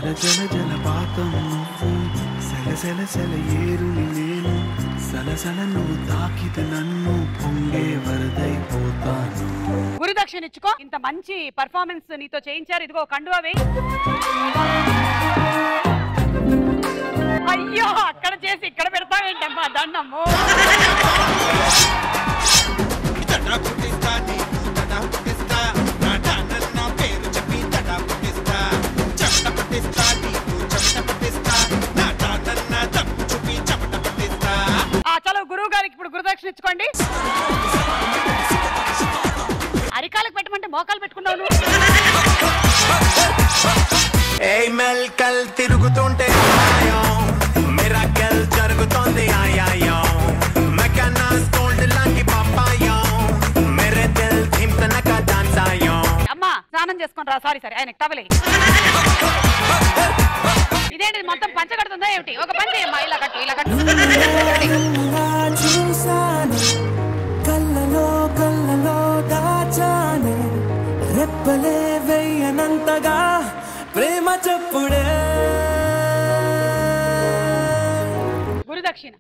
జల జల జలపాతం నువ్వు సెల సెల సెల ఏరుని నేను సలసల నువ్వు తాకితే నన్ను పొంగే వరదైపోతాను గురుదక్షిణ ఇచ్చుకో ఇంత మంచి పర్ఫార్మెన్స్ నీతో చేయించారు ఇదిగో కండువా వేయి అయ్యో అక్కడ చేసి ఇక్కడ పెడతావేంటమ్మా దండము ఆ చలో గురువు గారికి ఇప్పుడు గురుదక్షిణ ఇచ్చుకోండి అరికాలకు పెట్టమంటే మోకాలు పెట్టుకున్నావు నువ్వు. ఏ మెల్కల్ తిరుగుతుంటే ఆయాయో మిరాకెల్ జరుగుతోంది ఆయాయో మెకానాస్ గోల్డ్ లాంటి పాపాయో మేరే దిల్ థిమ్ తనక డాన్స్ ఆయో అమ్మా స్నానం చేసుకొని రా సారీ సారీ ఆయన టవలే ఇదేంటి మొత్తం పంచ కడుతుందా ఏమిటి ఒక పంచ అమ్మా ఇలా కట్టు ఇలా కట్టు చూసానే కళ్ళలో కళ్ళలో దాచానే రెప్పలే వెయ్యనంతగా ప్రేమ చెప్పుడే గురుదక్షిణ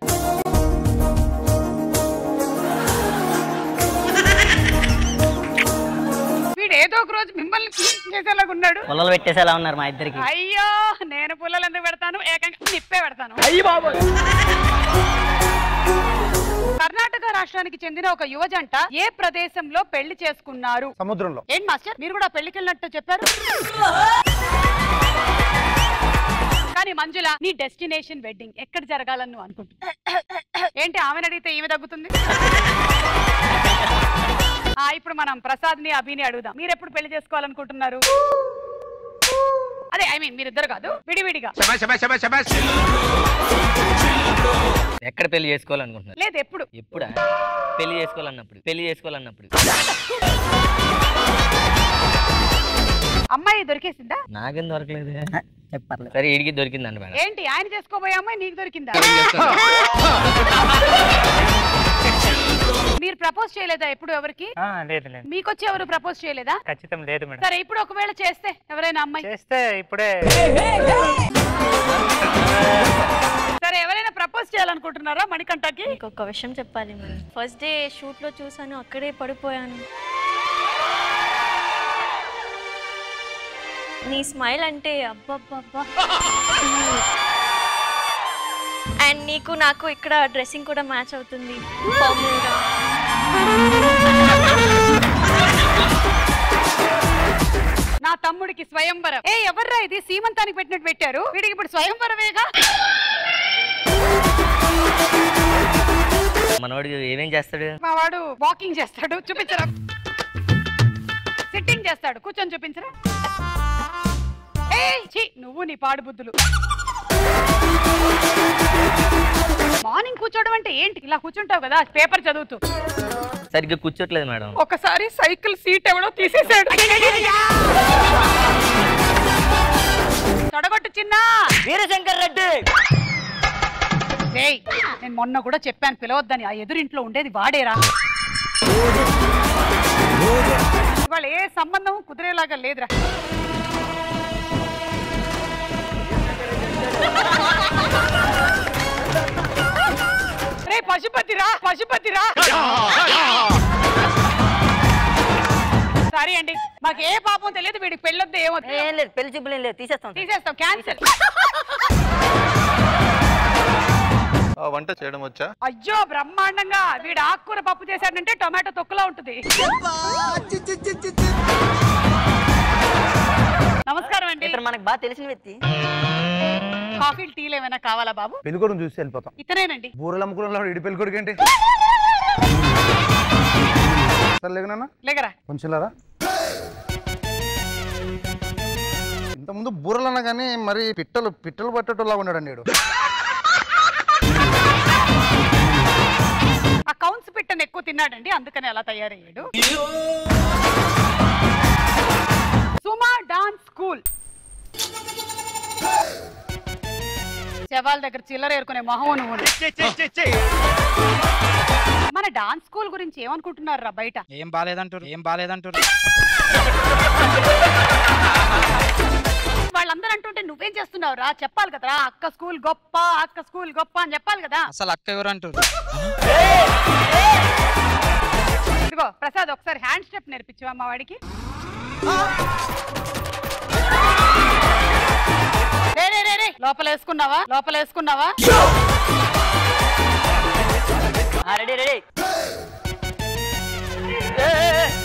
వీడు ఏదో ఒక రోజు మిమ్మల్ని చేసేలాగా ఉన్నాడు పొలాలు పెట్టేసేలా ఉన్నారు మా ఇద్దరికి అయ్యో నేను పుల్లలు ఎందుకు పెడతాను ఏకంగా నిప్పే పెడతాను కర్ణాటక రాష్ట్రానికి చెందిన ఒక యువ జంట ఏ ప్రదేశంలో పెళ్లి చేసుకున్నారు సముద్రంలో ఏంటి మాస్టర్ మీరు కూడా పెళ్లికి వెళ్ళినట్టు చెప్పారు కానీ మంజుల నీ డెస్టినేషన్ వెడ్డింగ్ ఎక్కడ జరగాలని నువ్వు అనుకుంటున్నావు ఏంటి ఆమెను అడిగితే ఈమె తగ్గుతుంది ఆ ఇప్పుడు మనం ప్రసాద్ ని అభిని అడుగుదాం మీరు ఎప్పుడు పెళ్లి చేసుకోవాలనుకుంటున్నారు అదే ఐ మీన్ మీరిద్దరు కాదు విడివిడిగా ఎక్కడ పెళ్లి చేసుకోవాలనుకుంటున్నారు లేదు ఎప్పుడు ఎప్పుడా పెళ్లి చేసుకోవాలన్నప్పుడు పెళ్లి చేసుకోవాలన్నప్పుడు అమ్మాయి దొరికేసిందా నాకేం దొరకలేదు చెప్పర్లేదు సరే ఇడికి దొరికిందండి మేడం ఏంటి ఆయన చేసుకోబోయే అమ్మాయి నీకు దొరికిందా మీరు ప్రపోజ్ చేయలేదా ఎప్పుడు ఎవరికి లేదు లేదు మీకొచ్చి ఎవరు ప్రపోజ్ చేయలేదా ఖచ్చితం లేదు మేడం సరే ఇప్పుడు ఒకవేళ చేస్తే ఎవరైనా అమ్మాయి చేస్తే ఇప్పుడే సరే ఎవరైనా ప్రపోజ్ చేయాలనుకుంటున్నారా మణికంఠకి ఇంకొక విషయం చెప్పాలి మనం ఫస్ట్ డే షూట్ లో చూసాను అక్కడే పడిపోయాను నీ స్మైల్ అంటే అబ్బబ్బబ్బా అండ్ నీకు నాకు ఇక్కడ డ్రెస్సింగ్ కూడా మ్యాచ్ అవుతుంది Formal గా. నా తమ్ముడికి స్వయంవరం ఏ ఎవర్రా ఇది సీమంతానికి పెట్టినట్టు పెట్టారు వీడికి ఇప్పుడు స్వయంవరమేగా మనవాడు ఏమేం చేస్తాడు మా వాడు వాకింగ్ చేస్తాడు చూపించరా సిట్టింగ్ చేస్తాడు కూర్చొని చూపించరా ఏయ్, ఛీ, నువ్వు నీ పాడు బుద్ధులు మార్నింగ్ కూర్చోవడం అంటే ఏంటి ఇలా కూర్చుంటావు కదా పేపర్ చదువుతూ సరిగ్గా కూర్చోట్లేదు మేడం ఒకసారి సైకిల్ సీట్ ఎవడో తీసేసాడు తొడగొట్టు చిన్న వీరశంకర్ రెడ్డి ఏయ్, నేను మొన్న కూడా చెప్పాను పిలవద్దని ఆ ఎదురింట్లో ఉండేది వాడేరా ఇవాళ ఏ సంబంధం కుదిరేలాగా లేదురా రే పశుపతిరా పశుపతిరా సరే అండి మాకు ఏ పాపం తెలియదు వీడికి పెళ్ళొద్దు ఏమొద్దు ఏం లేదు పెళ్లి చూపులు ఏం లేదు తీసేస్తాం తీసేస్తాం క్యాన్సిల్ వంట చేయడం వచ్చా అయ్యో బ్రహ్మాండంగా వీడు ఆకుకూర పప్పు చేశాడంటే టొమాటో తొక్కులా ఉంటుంది నమస్కారం అండి ఇతను మనకు బాగా తెలిసిన వ్యక్తి కాఫీ టీలు ఏమైనా కావాలా బాబు పెళ్ళికొడుకు చూసి వెళ్ళిపోతాం ఇతనేనండి బూరెలు అమ్ముకున్న ఇడి పెళ్ళికొడుకు ఏంటి సరే లేకనా లేగరా కొంచెం లేరా ఇంతకుముందు బూరలు అన్నా కానీ మరి పిట్టలు పిట్టలు పట్టేటోలా ఉన్నాడండి వీడు ఆ కౌన్స్ పిట్టను ఎక్కువ తిన్నాడండి అందుకని అలా తయారయ్యాడు సుమా డాన్స్ స్కూల్ శవాల దగ్గర చిల్లర ఏరుకునే మొహం నువ్వు మన డాన్స్ స్కూల్ గురించి ఏమనుకుంటున్నారు రా బయట ఏం బాలేదంటారు ఏం బాలేదంటారు వాళ్ళందరూ అంటుంటే నువ్వేం చేస్తున్నావు రా చెప్పాలి కదరా అక్క స్కూల్ గొప్ప అక్క స్కూల్ గొప్ప అని చెప్పాలి కదా అసలు అక్క ఎవరు అంటారు ఇదిగో ప్రసాద్ ఒకసారి హ్యాండ్ స్టెప్ నేర్పించు మా వాడికి రే, రే, రే, రే. లోపల వేసుకున్నావా లోపల వేసుకున్నావా రెడీ రెడీ